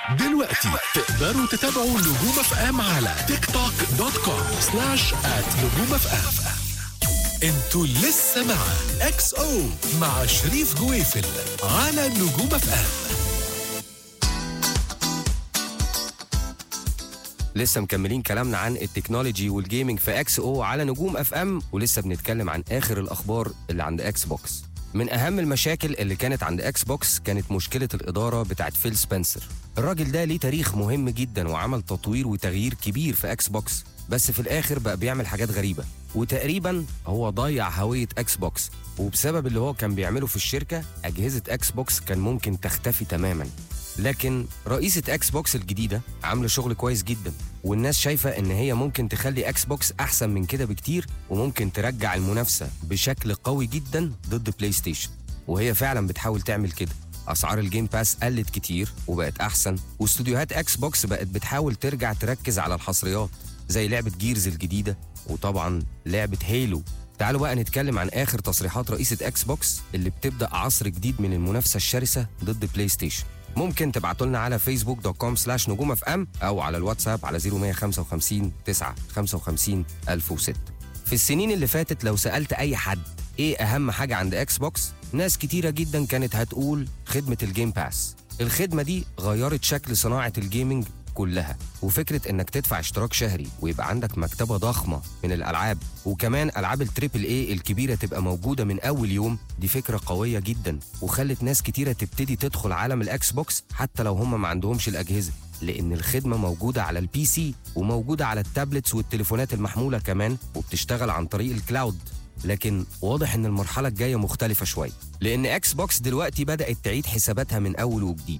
دلوقتي تقدروا تتابعوا نجوم اف ام على تيك توك دوت كوم سلاش ات نجوم اف ام انتوا لسه مع اكس او مع شريف جويفل على نجوم اف ام لسه مكملين كلامنا عن التكنولوجي والجيمنج في اكس او على نجوم اف ام ولسه بنتكلم عن اخر الاخبار اللي عند اكس بوكس من اهم المشاكل اللي كانت عند اكس بوكس كانت مشكله الاداره بتاعت فيل سبنسر الراجل ده ليه تاريخ مهم جدا وعمل تطوير وتغيير كبير في اكس بوكس بس في الاخر بقى بيعمل حاجات غريبه وتقريبا هو ضيع هويه اكس بوكس وبسبب اللي هو كان بيعمله في الشركه اجهزه اكس بوكس كان ممكن تختفي تماما لكن رئيسة اكس بوكس الجديدة عاملة شغل كويس جدا والناس شايفة ان هي ممكن تخلي اكس بوكس احسن من كده بكتير وممكن ترجع المنافسة بشكل قوي جدا ضد بلاي ستيشن وهي فعلا بتحاول تعمل كده اسعار الجيم باس قلت كتير وبقت احسن واستوديوهات اكس بوكس بقت بتحاول ترجع تركز على الحصريات زي لعبة جيرز الجديدة وطبعا لعبة هيلو تعالوا بقى نتكلم عن اخر تصريحات رئيسة اكس بوكس اللي بتبدا عصر جديد من المنافسة الشرسة ضد بلاي ستيشن ممكن تبعتوا لنا على فيسبوك دوت كوم سلاش نجوم اف ام او على الواتساب على 0155 9 55 1006 في السنين اللي فاتت لو سالت اي حد ايه اهم حاجه عند اكس بوكس ناس كتيره جدا كانت هتقول خدمه الجيم باس الخدمه دي غيرت شكل صناعه الجيمنج كلها وفكره انك تدفع اشتراك شهري ويبقى عندك مكتبه ضخمه من الالعاب وكمان العاب التريبل اي الكبيره تبقى موجوده من اول يوم دي فكره قويه جدا وخلت ناس كتيره تبتدي تدخل عالم الاكس بوكس حتى لو هم ما عندهمش الاجهزه لان الخدمه موجوده على البي سي وموجوده على التابلتس والتليفونات المحموله كمان وبتشتغل عن طريق الكلاود لكن واضح ان المرحله الجايه مختلفه شويه لان اكس بوكس دلوقتي بدات تعيد حساباتها من اول وجديد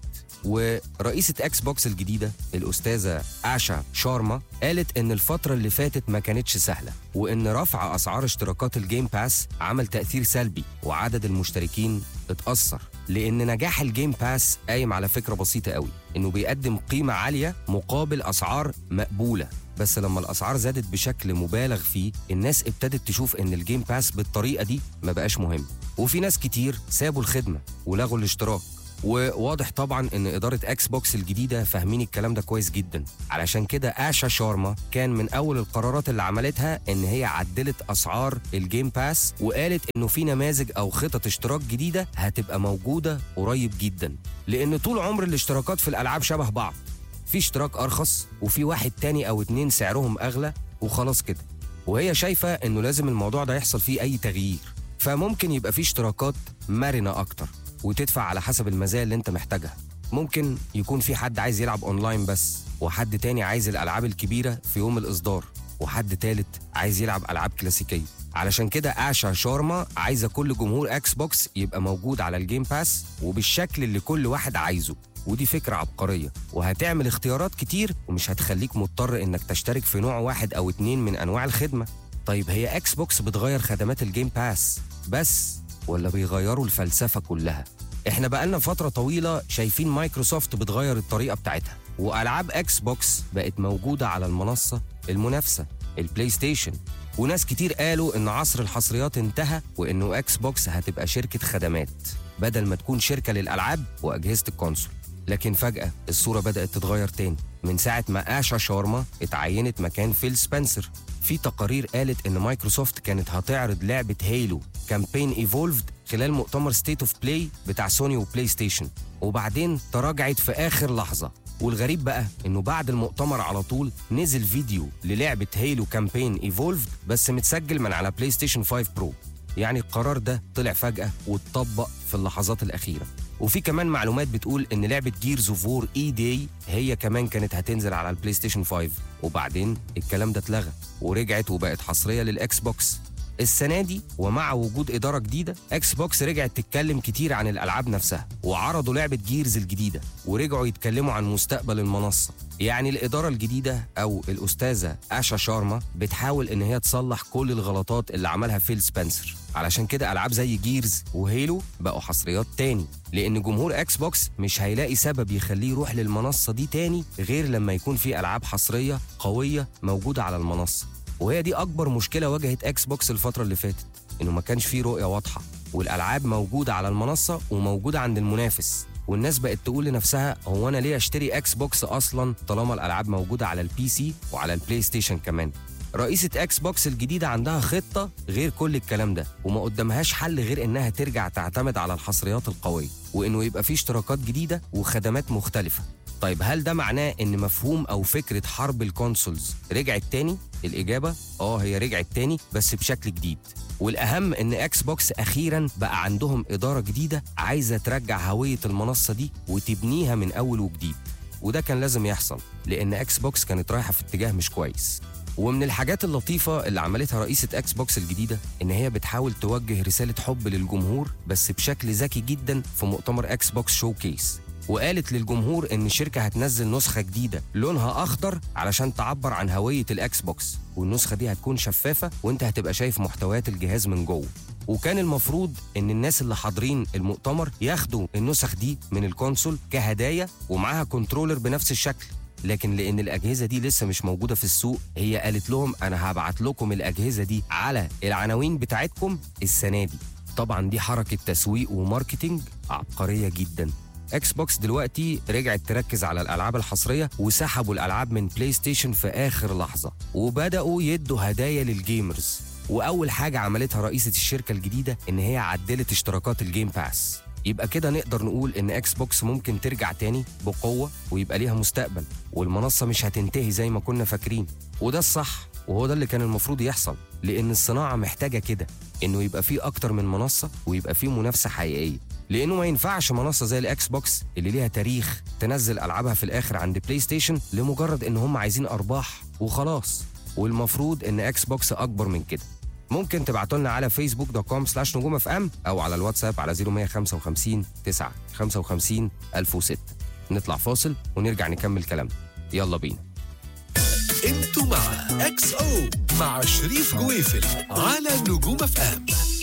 ورئيسة اكس بوكس الجديدة الأستاذة آشا شارما قالت إن الفترة اللي فاتت ما كانتش سهلة وإن رفع أسعار اشتراكات الجيم باس عمل تأثير سلبي وعدد المشتركين اتأثر لأن نجاح الجيم باس قايم على فكرة بسيطة قوي إنه بيقدم قيمة عالية مقابل أسعار مقبولة بس لما الأسعار زادت بشكل مبالغ فيه الناس ابتدت تشوف إن الجيم باس بالطريقة دي ما بقاش مهم وفي ناس كتير سابوا الخدمة ولغوا الاشتراك وواضح طبعا ان اداره اكس بوكس الجديده فاهمين الكلام ده كويس جدا علشان كده اشا شارما كان من اول القرارات اللي عملتها ان هي عدلت اسعار الجيم باس وقالت انه في نماذج او خطط اشتراك جديده هتبقى موجوده قريب جدا لان طول عمر الاشتراكات في الالعاب شبه بعض في اشتراك ارخص وفي واحد تاني او اتنين سعرهم اغلى وخلاص كده وهي شايفه انه لازم الموضوع ده يحصل فيه اي تغيير فممكن يبقى في اشتراكات مرنه اكتر وتدفع على حسب المزايا اللي انت محتاجها ممكن يكون في حد عايز يلعب اونلاين بس وحد تاني عايز الالعاب الكبيره في يوم الاصدار وحد تالت عايز يلعب العاب كلاسيكيه علشان كده اشا شارما عايزه كل جمهور اكس بوكس يبقى موجود على الجيم باس وبالشكل اللي كل واحد عايزه ودي فكرة عبقرية وهتعمل اختيارات كتير ومش هتخليك مضطر انك تشترك في نوع واحد او اتنين من انواع الخدمة طيب هي اكس بوكس بتغير خدمات الجيم باس بس ولا بيغيروا الفلسفة كلها احنا بقالنا فترة طويلة شايفين مايكروسوفت بتغير الطريقة بتاعتها والعاب اكس بوكس بقت موجودة على المنصة المنافسة البلاي ستيشن وناس كتير قالوا ان عصر الحصريات انتهى وانه اكس بوكس هتبقى شركة خدمات بدل ما تكون شركة للالعاب واجهزة الكونسول لكن فجأة الصورة بدأت تتغير تاني من ساعة ما آشا شارما اتعينت مكان فيل سبنسر في تقارير قالت ان مايكروسوفت كانت هتعرض لعبة هيلو كامبين ايفولفد خلال مؤتمر ستيت اوف بلاي بتاع سوني وبلاي ستيشن وبعدين تراجعت في اخر لحظة والغريب بقى انه بعد المؤتمر على طول نزل فيديو للعبة هيلو كامبين ايفولفد بس متسجل من على بلاي ستيشن 5 برو يعني القرار ده طلع فجأة واتطبق في اللحظات الأخيرة وفي كمان معلومات بتقول ان لعبه جيرز اوف وور اي داي هي كمان كانت هتنزل على البلاي ستيشن 5 وبعدين الكلام ده اتلغى ورجعت وبقت حصريه للاكس بوكس السنه دي ومع وجود اداره جديده اكس بوكس رجعت تتكلم كتير عن الالعاب نفسها وعرضوا لعبه جيرز الجديده ورجعوا يتكلموا عن مستقبل المنصه يعني الاداره الجديده او الاستاذه اشا شارما بتحاول ان هي تصلح كل الغلطات اللي عملها فيل سبنسر علشان كده العاب زي جيرز وهيلو بقوا حصريات تاني لان جمهور اكس بوكس مش هيلاقي سبب يخليه يروح للمنصه دي تاني غير لما يكون في العاب حصريه قويه موجوده على المنصه وهي دي اكبر مشكله واجهت اكس بوكس الفتره اللي فاتت انه ما كانش فيه رؤيه واضحه والالعاب موجوده على المنصه وموجوده عند المنافس والناس بقت تقول لنفسها هو انا ليه اشتري اكس بوكس اصلا طالما الالعاب موجوده على البي سي وعلى البلاي ستيشن كمان رئيسة اكس بوكس الجديدة عندها خطة غير كل الكلام ده وما قدامهاش حل غير انها ترجع تعتمد على الحصريات القوية وانه يبقى فيه اشتراكات جديدة وخدمات مختلفة طيب هل ده معناه ان مفهوم او فكرة حرب الكونسولز رجعت تاني؟ الإجابة اه هي رجعت تاني بس بشكل جديد والأهم إن إكس بوكس أخيرا بقى عندهم إدارة جديدة عايزة ترجع هوية المنصة دي وتبنيها من أول وجديد وده كان لازم يحصل لأن إكس بوكس كانت رايحة في اتجاه مش كويس ومن الحاجات اللطيفة اللي عملتها رئيسة اكس بوكس الجديدة إن هي بتحاول توجه رسالة حب للجمهور بس بشكل ذكي جدا في مؤتمر اكس بوكس شو كيس وقالت للجمهور إن الشركة هتنزل نسخة جديدة لونها أخضر علشان تعبر عن هوية الأكس بوكس والنسخة دي هتكون شفافة وأنت هتبقى شايف محتويات الجهاز من جوه وكان المفروض ان الناس اللي حاضرين المؤتمر ياخدوا النسخ دي من الكونسول كهدايا ومعاها كنترولر بنفس الشكل لكن لان الاجهزه دي لسه مش موجوده في السوق هي قالت لهم انا هبعت لكم الاجهزه دي على العناوين بتاعتكم السنه دي طبعا دي حركه تسويق وماركتينج عبقريه جدا اكس بوكس دلوقتي رجعت تركز على الالعاب الحصريه وسحبوا الالعاب من بلاي ستيشن في اخر لحظه وبداوا يدوا هدايا للجيمرز واول حاجه عملتها رئيسه الشركه الجديده ان هي عدلت اشتراكات الجيم باس يبقى كده نقدر نقول ان اكس بوكس ممكن ترجع تاني بقوه ويبقى ليها مستقبل والمنصه مش هتنتهي زي ما كنا فاكرين وده الصح وهو ده اللي كان المفروض يحصل لان الصناعه محتاجه كده انه يبقى فيه اكتر من منصه ويبقى فيه منافسه حقيقيه لانه ما ينفعش منصه زي الاكس بوكس اللي ليها تاريخ تنزل العابها في الاخر عند بلاي ستيشن لمجرد ان هم عايزين ارباح وخلاص والمفروض ان اكس بوكس اكبر من كده ممكن تبعتوا لنا على فيسبوك دوت كوم سلاش نجوم اف ام او على الواتساب على 0155 9 55 1006 نطلع فاصل ونرجع نكمل كلامنا يلا بينا انتوا مع اكس او مع شريف جويفل على نجوم اف ام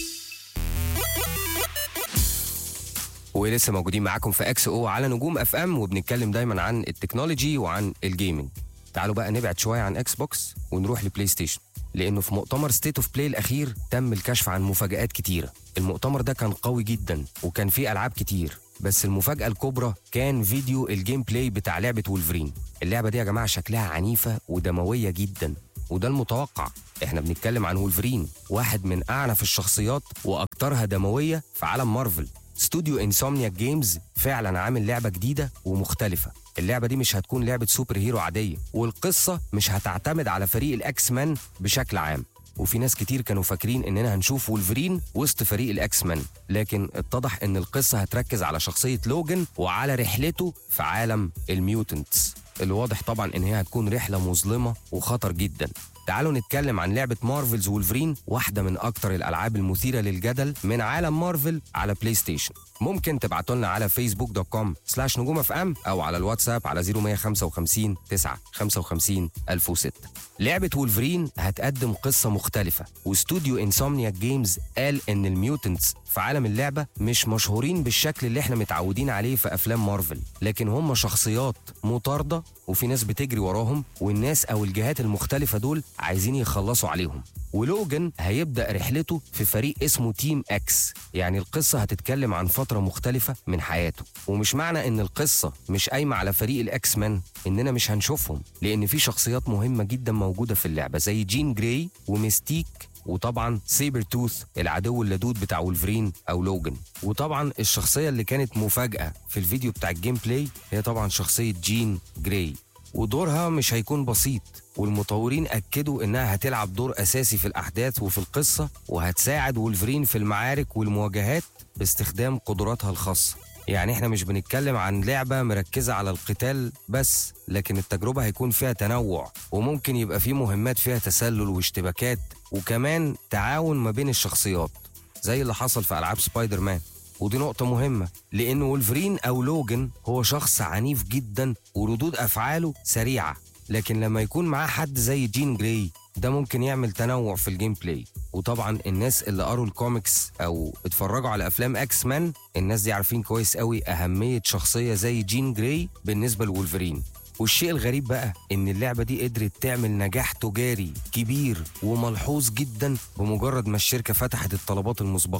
ولسه موجودين معاكم في اكس او على نجوم اف ام وبنتكلم دايما عن التكنولوجي وعن الجيمنج تعالوا بقى نبعد شويه عن اكس بوكس ونروح لبلاي ستيشن لانه في مؤتمر ستيت اوف بلاي الاخير تم الكشف عن مفاجات كتيره المؤتمر ده كان قوي جدا وكان فيه العاب كتير بس المفاجاه الكبرى كان فيديو الجيم بلاي بتاع لعبه وولفرين اللعبه دي يا جماعه شكلها عنيفه ودمويه جدا وده المتوقع احنا بنتكلم عن وولفرين واحد من اعنف الشخصيات واكثرها دمويه في عالم مارفل استوديو انسومنيا جيمز فعلا عامل لعبه جديده ومختلفه اللعبه دي مش هتكون لعبه سوبر هيرو عاديه والقصه مش هتعتمد على فريق الاكس مان بشكل عام وفي ناس كتير كانوا فاكرين اننا هنشوف وولفرين وسط فريق الاكس مان لكن اتضح ان القصه هتركز على شخصيه لوجن وعلى رحلته في عالم الميوتنتس الواضح طبعا ان هي هتكون رحله مظلمه وخطر جدا تعالوا نتكلم عن لعبة مارفلز وولفرين واحدة من أكتر الألعاب المثيرة للجدل من عالم مارفل على بلاي ستيشن ممكن تبعتوا لنا على فيسبوك دوت كوم سلاش نجوم اف ام أو على الواتساب على 0155 9 55 1006 لعبة وولفرين هتقدم قصة مختلفة واستوديو انسومنيا جيمز قال إن الميوتنتس في عالم اللعبة مش مشهورين بالشكل اللي احنا متعودين عليه في أفلام مارفل لكن هم شخصيات مطاردة وفي ناس بتجري وراهم والناس أو الجهات المختلفة دول عايزين يخلصوا عليهم ولوجن هيبدأ رحلته في فريق اسمه تيم اكس يعني القصة هتتكلم عن فترة مختلفة من حياته ومش معنى ان القصة مش قايمة على فريق الاكس مان اننا مش هنشوفهم لان في شخصيات مهمة جدا موجودة في اللعبة زي جين جراي وميستيك وطبعا سيبر توث العدو اللدود بتاع وولفرين او لوجن وطبعا الشخصيه اللي كانت مفاجاه في الفيديو بتاع الجيم بلاي هي طبعا شخصيه جين جراي ودورها مش هيكون بسيط والمطورين اكدوا انها هتلعب دور اساسي في الاحداث وفي القصه وهتساعد وولفرين في المعارك والمواجهات باستخدام قدراتها الخاصه يعني احنا مش بنتكلم عن لعبة مركزة على القتال بس لكن التجربة هيكون فيها تنوع وممكن يبقى في مهمات فيها تسلل واشتباكات وكمان تعاون ما بين الشخصيات زي اللي حصل في ألعاب سبايدر مان ودي نقطة مهمة لأن وولفرين أو لوجن هو شخص عنيف جدا وردود أفعاله سريعة لكن لما يكون معاه حد زي جين جراي ده ممكن يعمل تنوع في الجيم بلاي وطبعا الناس اللي قروا الكوميكس او اتفرجوا على افلام اكس مان الناس دي عارفين كويس قوي اهميه شخصيه زي جين جراي بالنسبه لولفرين والشيء الغريب بقى ان اللعبه دي قدرت تعمل نجاح تجاري كبير وملحوظ جدا بمجرد ما الشركه فتحت الطلبات المسبقه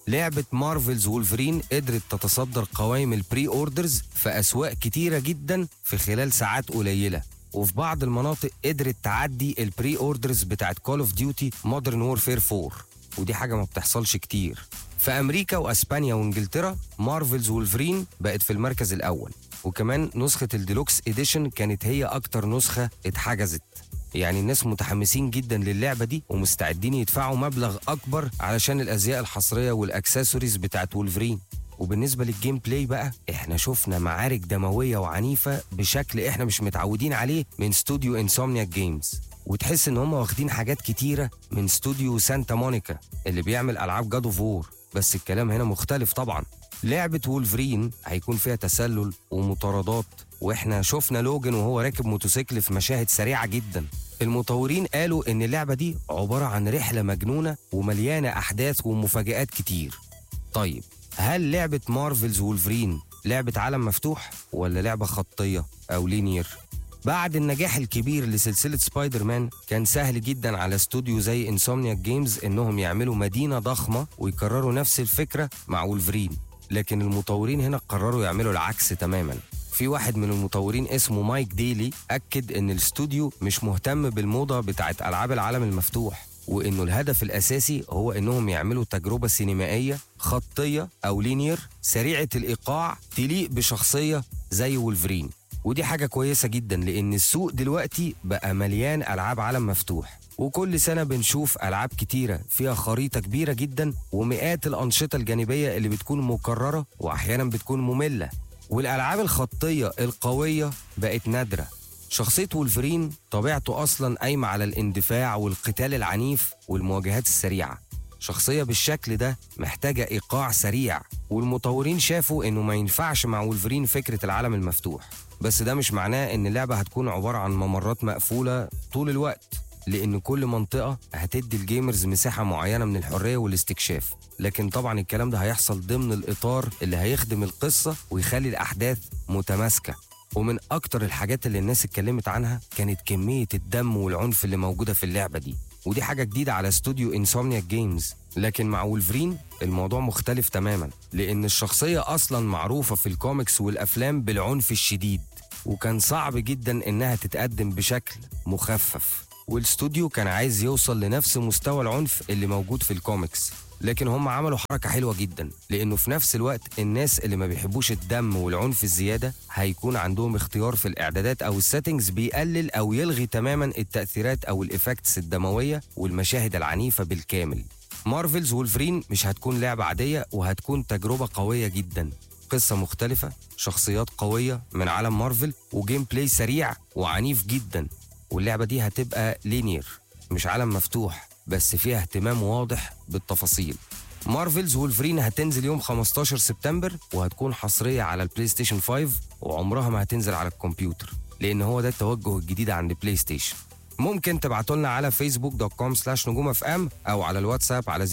لعبة مارفلز وولفرين قدرت تتصدر قوائم البري اوردرز في أسواق كتيرة جدا في خلال ساعات قليلة وفي بعض المناطق قدرت تعدي البري اوردرز بتاعت كول اوف ديوتي مودرن وورفير 4 ودي حاجة ما بتحصلش كتير في أمريكا وأسبانيا وإنجلترا مارفلز وولفرين بقت في المركز الأول وكمان نسخة الديلوكس إديشن كانت هي أكتر نسخة اتحجزت يعني الناس متحمسين جدا للعبة دي ومستعدين يدفعوا مبلغ أكبر علشان الأزياء الحصرية والأكسسوارز بتاعت وولفرين وبالنسبة للجيم بلاي بقى احنا شفنا معارك دموية وعنيفة بشكل احنا مش متعودين عليه من استوديو انسومنياك جيمز وتحس ان هم واخدين حاجات كتيرة من استوديو سانتا مونيكا اللي بيعمل ألعاب جاد اوف وور بس الكلام هنا مختلف طبعا لعبة وولفرين هيكون فيها تسلل ومطاردات واحنا شفنا لوجن وهو راكب موتوسيكل في مشاهد سريعة جدا المطورين قالوا ان اللعبة دي عبارة عن رحلة مجنونة ومليانة أحداث ومفاجآت كتير طيب هل لعبة مارفلز وولفرين لعبة عالم مفتوح ولا لعبة خطية أو لينير؟ بعد النجاح الكبير لسلسلة سبايدر مان كان سهل جدا على استوديو زي انسومنياك جيمز انهم يعملوا مدينة ضخمة ويكرروا نفس الفكرة مع وولفرين لكن المطورين هنا قرروا يعملوا العكس تماما في واحد من المطورين اسمه مايك ديلي أكد إن الاستوديو مش مهتم بالموضة بتاعت ألعاب العالم المفتوح وإنه الهدف الأساسي هو إنهم يعملوا تجربة سينمائية خطية أو لينير سريعة الإيقاع تليق بشخصية زي وولفرين ودي حاجة كويسة جدا لأن السوق دلوقتي بقى مليان ألعاب عالم مفتوح وكل سنة بنشوف ألعاب كتيرة فيها خريطة كبيرة جدا ومئات الأنشطة الجانبية اللي بتكون مكررة وأحيانا بتكون مملة والألعاب الخطية القوية بقت نادرة شخصية وولفرين طبيعته أصلا قايمة على الاندفاع والقتال العنيف والمواجهات السريعة شخصية بالشكل ده محتاجة إيقاع سريع والمطورين شافوا إنه ما ينفعش مع وولفرين فكرة العالم المفتوح بس ده مش معناه إن اللعبة هتكون عبارة عن ممرات مقفولة طول الوقت لأن كل منطقة هتدي الجيمرز مساحة معينة من الحرية والاستكشاف لكن طبعا الكلام ده هيحصل ضمن الإطار اللي هيخدم القصة ويخلي الأحداث متماسكة ومن أكتر الحاجات اللي الناس اتكلمت عنها كانت كمية الدم والعنف اللي موجودة في اللعبة دي ودي حاجة جديدة على استوديو انسومنياك جيمز لكن مع وولفرين الموضوع مختلف تماما لأن الشخصية أصلا معروفة في الكوميكس والأفلام بالعنف الشديد وكان صعب جدا إنها تتقدم بشكل مخفف والاستوديو كان عايز يوصل لنفس مستوى العنف اللي موجود في الكوميكس لكن هم عملوا حركة حلوة جدا لأنه في نفس الوقت الناس اللي ما بيحبوش الدم والعنف الزيادة هيكون عندهم اختيار في الإعدادات أو السيتنجز بيقلل أو يلغي تماما التأثيرات أو الإفكتس الدموية والمشاهد العنيفة بالكامل مارفلز وولفرين مش هتكون لعبة عادية وهتكون تجربة قوية جدا قصة مختلفة شخصيات قوية من عالم مارفل وجيم بلاي سريع وعنيف جدا واللعبة دي هتبقى لينير مش عالم مفتوح بس فيها اهتمام واضح بالتفاصيل مارفلز وولفرين هتنزل يوم 15 سبتمبر وهتكون حصرية على البلاي ستيشن 5 وعمرها ما هتنزل على الكمبيوتر لأن هو ده التوجه الجديد عند بلاي ستيشن ممكن تبعتوا لنا على فيسبوك دوت كوم سلاش نجوم اف ام او على الواتساب على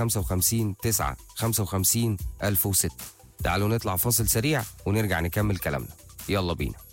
0155 9 55 1006 تعالوا نطلع فاصل سريع ونرجع نكمل كلامنا يلا بينا